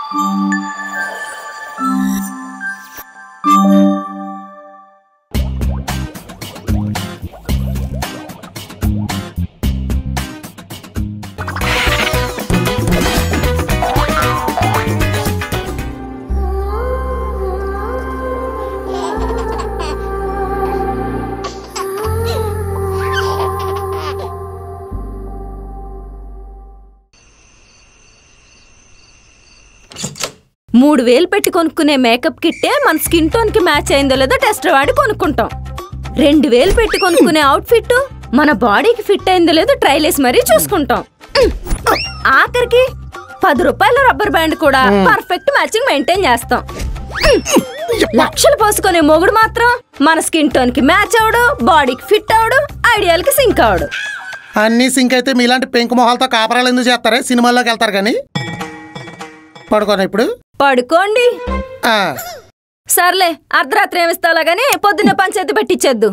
మూడు వేలు పెట్టి కొనుక్కునే మేకప్ కిట్టే మన స్కిన్ టోన్ కి మ్యాచ్ అయిందో లేదో టెస్ట్ వాడి కొనుక్కుంటాం రెండు వేలు పెట్టి కొనుక్కునే అవుట్ఫిట్ మన బాడీకి ఫిట్ అయిందో లేదో ట్రైల్ వేసి మరీ చూసుకుంటాం ఆఖరికి పది రూపాయల రబ్బర్ బ్యాండ్ కూడా పర్ఫెక్ట్ మ్యాచింగ్ మెయింటైన్ చేస్తాం లక్షలు పోసుకునే మొగుడు మాత్రం మన స్కిన్ టోన్ కి మ్యాచ్ అవడు బాడీకి ఫిట్ అవడు ఐడియాలకి సింక్ అవడు అన్నీ సింక్ అయితే మీలాంటి పెంకు మొహాలతో కాపరాలు ఎందుకు చేస్తారే సినిమాల్లోకి వెళ్తారు కానీ పడుకోనా ఇప్పుడు పడుకోండి ఆ, సర్లే అర్ధరాత్రి ఏమిస్తావులా గానీ పొద్దున్నే పంచాయతీ పెట్టించేద్దు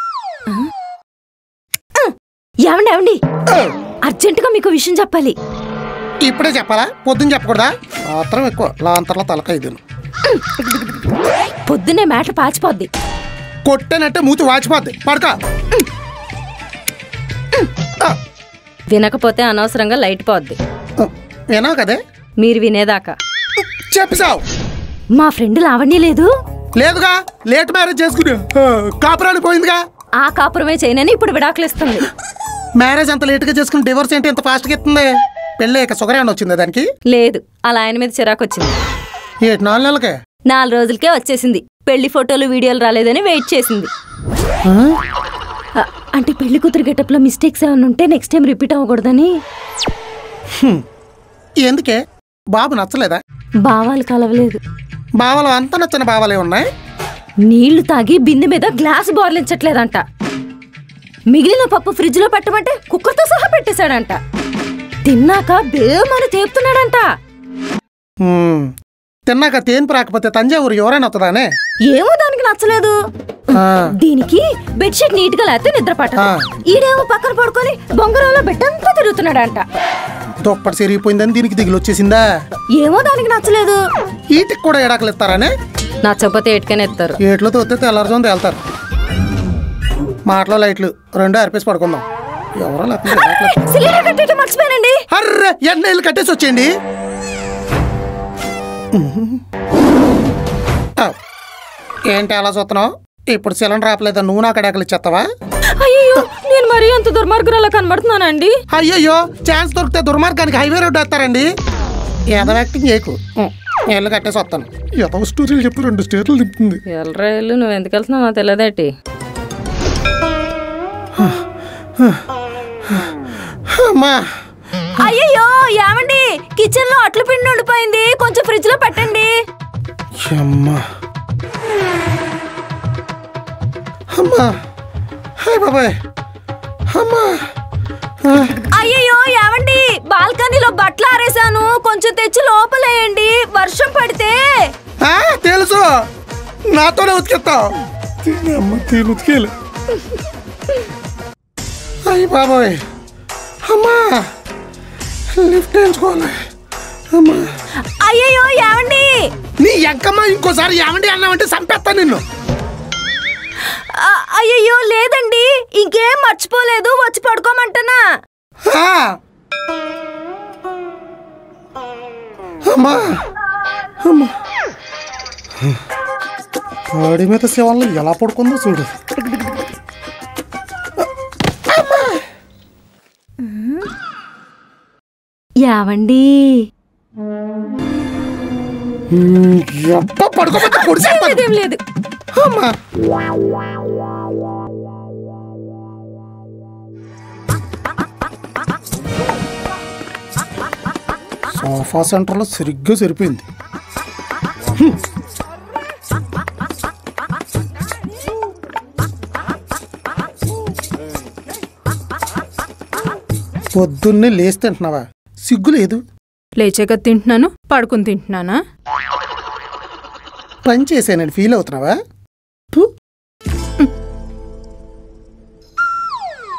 ఏమండి ఏమండి అర్జెంటుగా మీకు విషయం చెప్పాలి ఇప్పుడే చెప్పాలా పొద్దున్న చెప్పకూడదా మాత్రం ఎక్కువ లాంతర్లో తలకాయ ఇది పొద్దున్నే మేట పాచిపోద్ది కొట్టేనట్టే మూతి వాచిపోద్ది పడుకో ఆ, వినకపోతే అనవసరంగా లైట్ పోద్ది వినావు కదే మీరు వినేదాకా చెప్పిసావు మా ఫ్రెండ్ లావణ్య లేదు లేదుగా లేట్ మ్యారేజ్ చేసుకుని ఆ, కాపురాలు పోయిందిగా ఆ కాపురమే చేయనని ఇప్పుడు విడాకులు ఇస్తుంది మ్యారేజ్ అంత లేట్గా చేసుకుని డివోర్స్ ఏంటి ఇంత ఫాస్ట్గా ఇస్తుంది పెళ్ళి ఇక షుగర్ ఏమైనా వచ్చిందా దానికి లేదు అలా ఆయన మీద చిరాకు వచ్చింది ఏటి నాలుగు నెలలకే నాలుగు రోజులకే వచ్చేసింది పెళ్లి ఫోటోలు వీడియోలు రాలేదని వెయిట్ చేసింది ఆ? ఆ, అంటే పెళ్లి కూతురు గెటప్లో మిస్టేక్స్ ఏమైనా ఉంటే నెక్స్ట్ టైం రిపీట్ అవ్వకూడదని ఎందుకే బాబు నచ్చలేదా భావాలు కలవలేదు బావలు అంత నచ్చిన బావలే ఉన్నాయి నీళ్లు తాగి బిందె మీద గ్లాస్ బోర్లించట్లేదంట మిగిలిన పప్పు ఫ్రిడ్జ్ లో పెట్టమంటే కుక్కర్తో సహా పెట్టేశాడంట తిన్నాక బేమని తేపుతున్నాడంట హ్మ్. తిన్నాక తేన్పు రాకపోతే తంజావూరు ఎవరైనా వస్తుందానే ఏమో దానికి నచ్చలేదు ఆ, దీనికి బెడ్షీట్ నీట్ గా లేకపోతే నిద్ర పట్టదు ఆ. ఈడేమో పక్కన పడుకొని బొంగరంలో బెట్టంతా తిరుగుతున్నాడంట దుప్పటి సిరిగిపోయిందని దీనికి దిగులు వచ్చేసిందా ఏమో దానికి నచ్చలేదు ఈటికి కూడా ఎడాకలు ఇస్తారనే నచ్చకపోతే ఎటుకనే ఎత్తారు ఏట్లతో వస్తే తెల్లారుజోంది వెళ్తారు మాటలో లైట్లు రెండు అర్పేసి పడుకుందాం ఎవరో లేకపోతే ఎడాకులు ఇస్తారు. సిలిండర్ కట్టేట మర్చిపోయానండి అర్రే ఎన్న ఇల్లు కట్టేసి వచ్చేయండి ఆ, ఏంటి అలా చూస్తున్నావు ఇప్పుడు సిలిండర్ ఆపలేదా నువ్వు నాకు ఎడాకలు ఇచ్చేస్తావా అయ్యో నేను మరీ అంత దుర్మార్గురాలా కనబడుతున్నానండి అయ్యయ్యో ఛాన్స్ దొరికితే దుర్మార్గానికి హైవే రోడ్డు వేస్తారండి ఏదో యాక్టింగ్ చేయకు ఉం, ఇల్లు కట్టేసి వస్తాను ఏదో స్టోరీలు చెప్పి రెండు స్టేట్లు తిప్పుతుంది ఎల్రా ఇల్లు నువ్వు ఎందుకు వెళ్తున్నావు తెలియదేటి అమ్మా అయ్యయ్యో ఏమండి కిచెన్ లో అట్ల పిండి ఉండిపోయింది కొంచెం ఫ్రిడ్జ్ లో పెట్టండి అమ్మా అమ్మా హాయ్ బాబాయ్ అమ్మా ఆ, అయ్యయ్యో ఏమండి బాల్కనీలో బట్టలు ఆరేసాను కొంచెం తెచ్చి లోపలేయండి వర్షం పడితే ఆ, తెలుసు నాతోనే ఉతికిస్తావు తిని అమ్మ తిని ఉతికేలు అయ్యి బాబాయ్ అమ్మా లిఫ్ట్ వేయించుకోవాలి అమ్మా అయ్యయ్యో ఏమండి నీ ఎంకమ్మ ఇంకోసారి ఏమండి అన్నావంటే చంపేస్తా నిన్ను అ- అయ్యయ్యో లేదండి ఇంకేం మర్చిపోలేదు వచ్చి పడుకోమంటున్నా ఆ! అమ్మా అమ్మా పాడి మీద శివాళ్ళు ఎలా పడుకుందో చూడు ఏవండి ఎప్ప పడుకోబెట్టి పొడిచేస్తాను అదేం లేదు అమ్మా సోఫా సెంటర్లో సరిగ్గా సరిపోయింది పొద్దున్నే లేచి తింటున్నావా సిగ్గు లేదు లేచాక తింటున్నాను పడుకుని తింటున్నానా పని చేసానని ఫీల్ అవుతున్నావా పు.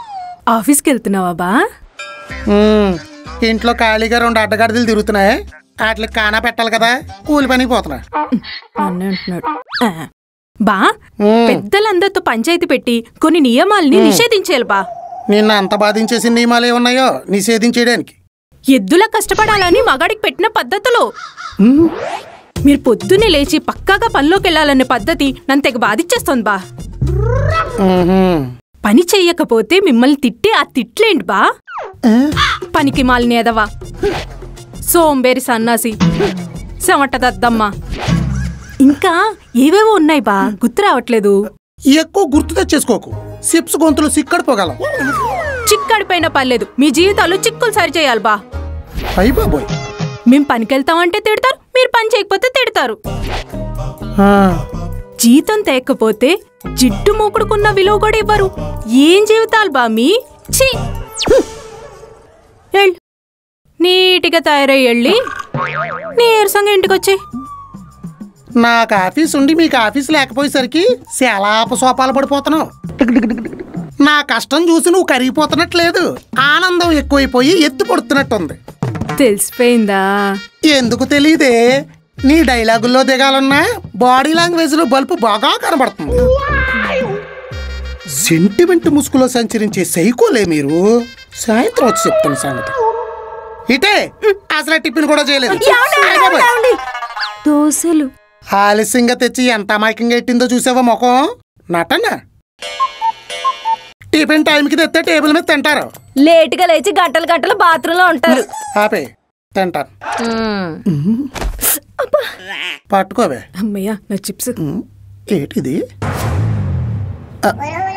ఆఫీస్కి వెళ్తున్నావా బా మ్మ్. ఇంట్లో ఖాళీగా రెండు అడ్డగాడిదలు తిరుగుతున్నాయి వాటికి కానా పెట్టాలి కదా కూలి పనికి పోతున్నా నన్నే అంటున్నాడు ఆ. బా ఉమ్, పెద్దలందరితో పంచాయతీ పెట్టి కొన్ని నియమాల్ని నిషేధించేయాలి బా నిన్న అంత బాధించేసిన నియమాలు ఏమున్నాయో నిషేధించేయడానికి ఎద్దులా కష్టపడాలని మగాడికి పెట్టిన పద్ధతులు ఉమ్, మీరు పొద్దున్నే లేచి పక్కాగా పనిలోకి వెళ్ళాలనే పద్ధతి నన్ను తెగ బాధిచ్చేస్తోంది బా ఉహుం. పని చెయ్యకపోతే మిమ్మల్ని తిట్టే ఆ తిట్లేంటి బా పనికి మాలిన ఎదవా సోంబేరి సన్నాసి చెమట దద్దమ్మ ఇంకా ఏవేవో ఉన్నాయి బా గుర్తు రావట్లేదు ఎక్కువ గుర్తు తెచ్చేసుకోకు సిప్స్ గొంతులు సిక్కడిపోగలం చిక్కడిపోయిన పర్లేదు మీ జీవితాలు చిక్కులు సరి చేయాలి బా అయ్యి బాబోయ్ మేం పనికెళ్తామంటే తిడతారు మీరు పని చేయకపోతే తిడతారు ఆ, జీతం తేకపోతే జిడ్డు మూకుడుకున్న విలువ కూడా ఇవ్వరు ఏం జీవితాలు బా మీ ఛీ ఎళ్ళు. నీటిగా తయారై వెళ్ళి నీరసంగా ఇంటికొచ్చే నాకు ఆఫీస్ ఉండి మీకు ఆఫీస్ లేకపోయేసరికి చాలా అపసోపాలు పడిపోతున్నావు నా కష్టం చూసి నువ్వు కరిగిపోతున్నట్లేదు ఆనందం ఎక్కువైపోయి ఎత్తు పడుతున్నట్టుంది తెలిసిపోయిందా ఎందుకు తెలియదే నీ డైలాగుల్లో దిగాలన్నా బాడీ లాంగ్వేజ్ లో బల్బు బాగా కనబడుతుంది సెంటిమెంట్ ముసుగులో సంచరించే సైకోలే మీరు సాయంత్రం వచ్చి చెప్తాను సంగతి ఇటే అసలు టిఫిన్ కూడా చేయలేదు అయ్ బాబోయ్. దోశలు ఆలస్యంగా తెచ్చి ఎంత అమాయకంగా ఎట్టిందో చూసావా ముఖం నటన టిఫిన్ టైంకి తెస్తే టేబుల్ మీద తింటారు లేటుగా లేచి గంటలు గంటలు బాత్రూంలో ఉంటారు ఆపే తింటారు మ్మ్. పట్టుకోవే అమ్మయ్యా నా చిప్స్ ఉమ్, ఏంటిది ఆ.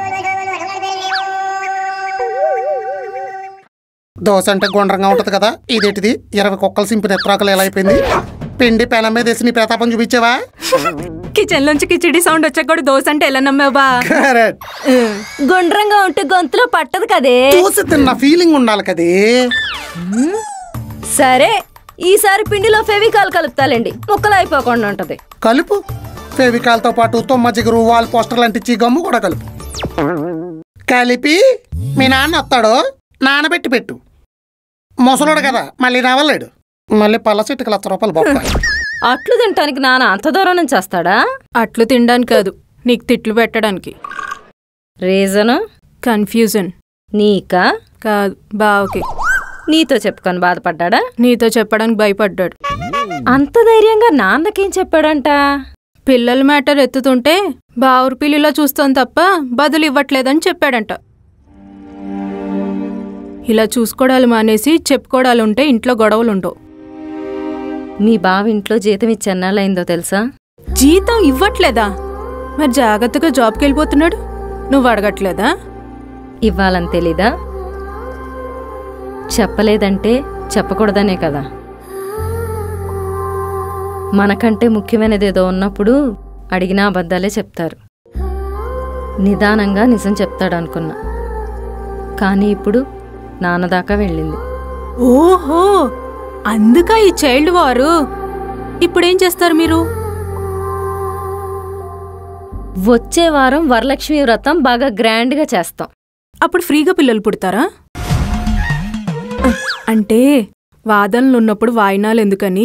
దోశ అంటే గుండ్రంగా ఉంటది కదా ఇదేంటిది ఇరవై కుక్కలు సింపిన ఎత్రాకలు ఎలా అయిపోయింది పిండి పెనం మీద వేసి నీ ప్రతాపం చూపించావా కిచెన్ లోంచి కిచిడి సౌండ్ వచ్చాక కూడా దోశ అంటే ఎలా నమ్మావా కరెక్ట్ గుండ్రంగా ఉంటే గొంతులో పట్టదు కదే దోశ తిన్న ఫీలింగ్ ఉండాలి కదే సరే ఈసారి పిండిలో ఫెవికాల్ కలుపుతాలండి ముక్కలు అయిపోకుండా ఉంటది కలుపు ఫెవికాల్తో పాటు తొమ్మ జిగురు వాల్ పోస్టర్లు అంటించి గమ్ము కూడా కలుపు కలిపి మీ నాన్న వస్తాడు నానబెట్టి పెట్టు ముసలోడు కదా మళ్ళీ రావలేడు మళ్ళీ పళ్ళ చెట్టుకి లక్ష రూపాయలు బొక్క అట్లు తినటానికి నాన్న అంత దూరం నుంచి వస్తాడా అట్లు తినడానికి కాదు నీకు తిట్లు పెట్టడానికి రీజను కన్ఫ్యూజన్ నీకా కాదు బావకి నీతో చెప్పుకొని బాధపడ్డా నీతో చెప్పడానికి భయపడ్డాడు అంత ధైర్యంగా నాన్నకేం చెప్పాడంట పిల్లల మ్యాటర్ ఎత్తుతుంటే బావురు పిల్లిలా చూస్తాం తప్ప బదులు ఇవ్వట్లేదని చెప్పాడంట ఇలా చూసుకోవడాలు మానేసి చెప్పుకోవడాలు ఉంటే ఇంట్లో గొడవలు ఉండవు మీ బావ ఇంట్లో జీతం ఇచ్చి ఎన్నాళ్ళయిందో తెలుసా జీతం ఇవ్వట్లేదా మరి జాగ్రత్తగా జాబ్కి వెళ్ళిపోతున్నాడు నువ్వు అడగట్లేదా ఇవ్వాలని తెలీదా చెప్పలేదంటే చెప్పకూడదనే కదా మనకంటే ముఖ్యమైనది ఏదో ఉన్నప్పుడు అడిగిన అబద్ధాలే చెప్తారు నిదానంగా నిజం చెప్తాడు అనుకున్నా కానీ ఇప్పుడు నాన్నదాకా వెళ్ళింది ఓహో అందుక ఈ చైల్డ్ వారు ఇప్పుడేం చేస్తారు మీరు వచ్చే వారం వరలక్ష్మి వ్రతం బాగా గ్రాండ్గా చేస్తాం అప్పుడు ఫ్రీగా పిల్లలు పుడతారా అంటే వాదనలు ఉన్నప్పుడు వాయినాలు ఎందుకని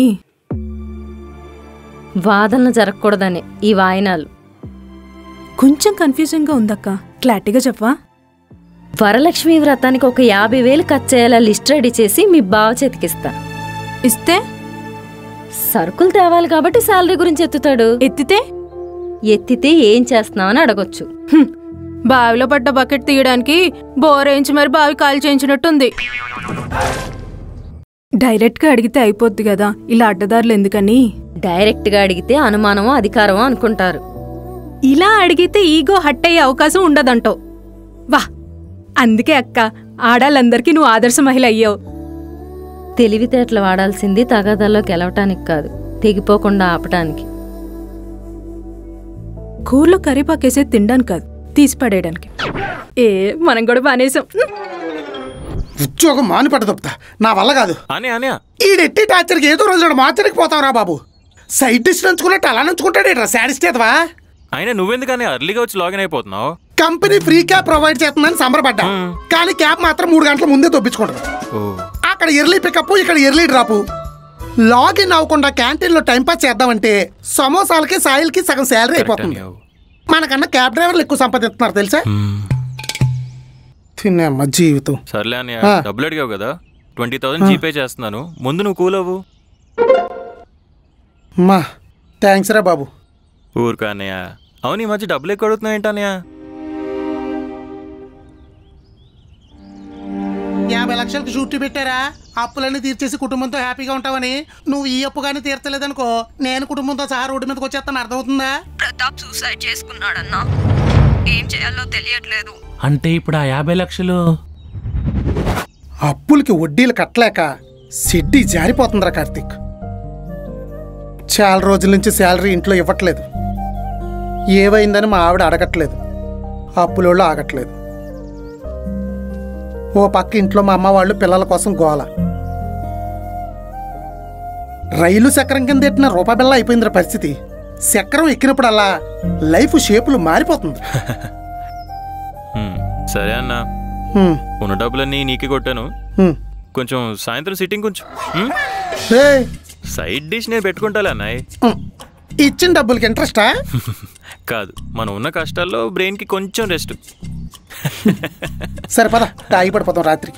వాదనలు జరగకూడదని ఈ వాయినాలు కొంచెం కన్ఫ్యూజింగ్గా ఉందక్క క్లారిటీగా చెప్పవా వరలక్ష్మి వ్రతానికి ఒక యాభై వేలు ఖర్చు అయ్యేలా లిస్ట్ రెడీ చేసి మీ బావ చేతికిస్తా ఇస్తే సరుకులు తేవాలి కాబట్టి శాలరీ గురించి ఎత్తుతాడు ఎత్తితే ఎత్తితే ఏం చేస్తున్నావని అడగొచ్చు హ్మ్, బావిలో పడ్డ బకెట్ తీయడానికి బోరేయించి మరి బావి కాల్ చేయించినట్టుంది డైరెక్ట్గా అడిగితే అయిపోద్ది కదా ఇలా అడ్డదారులు ఎందుకని డైరెక్ట్గా అడిగితే అనుమానమో అధికారమో అనుకుంటారు ఇలా అడిగితే ఈగో హట్ అయ్యే అవకాశం ఉండదంటావు వా అందుకే అక్క ఆడాలందరికీ నువ్వు ఆదర్శ మహిళ అయ్యావు తెలివితేటలు వాడాల్సింది తగాదాల్లో గెలవటానికి కాదు తెగిపోకుండా ఆపటానికి కూరలో కరివేపాకేసే తినడానికి కాదు తీసి పడేయడానికి ఏ మనం కూడా బానేసాం ఉద్యోగం మాని పట్ట తప్పుతా నా వల్ల కాదు అని అనియా ఈడెట్టి టార్చర్కి ఏదో రోజు నాడు మార్చడానికి పోతావురా బాబు సైడ్ డిష్ నంచుకున్నట్టు అలా నంచుకుంటాడేట్రా శాడిస్ట్ ఎదవా అయినా నువ్వెందుకని అర్లీగా వచ్చి లాగిన్ అయిపోతున్నావు కంపెనీ ఫ్రీ క్యాబ్ ప్రొవైడ్ చేస్తుందని సంబరపడ్డా కానీ క్యాబ్ మాత్రం మూడు గంటల ముందే దొప్పించుకుంటారు ఓ అక్కడ ఎర్లీ పికప్ ఇక్కడ ఎర్లీ డ్రాప్ లాగిన్ అవ్వకుండా క్యాంటీన్లో టైంపాస్ చేద్దామంటే సమోసాలకి సాయిల్కి సగం శాలరీ అయిపోతుంది అనియావు. మనకన్నా క్యాబ్ డ్రైవర్లు ఎక్కువ సంపాదిస్తున్నారు తెలుసా మ్మ్. తినేమ్మ జీవితం సర్లే అన్నయ్య ఆ. డబ్బులు అడిగావు కదా ట్వంటీ థౌసండ్ జీపే చేస్తున్నాను ముందు నువ్వు కూల్ అవ్వు మా థ్యాంక్స్ రా బాబు ఊరుకా అన్నయ్య అవును ఈ మధ్య డబ్బులు ఎక్కువ అడుగుతున్నావు ఏంటన్నయ్య యాభై లక్షలకి షూట్ పెట్టారా అప్పులన్నీ తీర్చేసి కుటుంబంతో హ్యాపీగా ఉంటావని నువ్వు ఈ అప్పు కానీ తీర్చలేదనుకో నేను కుటుంబంతో సహా రోడ్డు మీదకి వచ్చేస్తాను అర్థమవుతుందా ప్రతాప్ సూసైడ్ చేసుకున్నాడన్నా ఏం చేయాలో తెలియట్లేదు అంటే ఇప్పుడు ఆ యాభై లక్షలు అప్పులకి వడ్డీలు కట్టలేక సిడ్డి జారిపోతుందిరా కార్తీక్ చాలా రోజుల నుంచి శాలరీ ఇంట్లో ఇవ్వట్లేదు ఏవైందని మా ఆవిడ అడగట్లేదు అప్పులోళ్ళు ఆగట్లేదు ఓ పక్క ఇంట్లో మా అమ్మ వాళ్ళు పిల్లల కోసం గోల రైలు చక్రం కింద ఎట్టిన రూపాయి బిల్ల అయిపోయిందిరా పరిస్థితి చక్రం ఎక్కినప్పుడల్లా లైఫ్ షేపులు మారిపోతుంది మ్మ్. సరే అన్న హ్మ్, ఉన్న డబ్బులన్నీ నీకే కొట్టాను హ్మ్. కొంచెం సాయంత్రం సిట్టింగ్ కొంచెం మ్మ్? ఏయ్, సైడ్ డిష్ నేను పెట్టుకుంటాలే అన్నయ్య హ్మ్. ఇచ్చిన డబ్బులకి ఇంట్రెస్టా కాదు మనం ఉన్న కష్టాల్లో బ్రెయిన్కి కొంచెం రెస్ట్ సరే పద తాగి పడిపోతాం రాత్రికి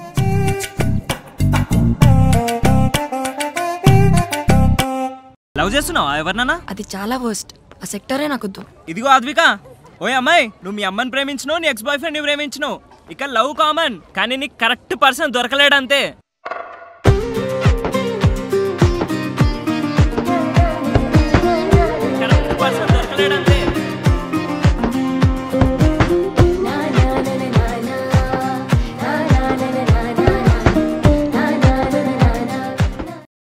లవ్ చేస్తున్నావా ఎవరినన్నా అది చాలా వర్స్ట్ ఆ సెక్టరే నాకొద్దు ఇదిగో అద్విక ఓయ్ అమ్మాయి నువ్వు మీ అమ్మని ప్రేమించినావు నీ ఎక్స్ బాయ్ ఫ్రెండ్ ని ప్రేమించినావు ఇక లవ్ కామన్ కానీ నీకు కరెక్ట్ పర్సన్ దొరకలేడంతే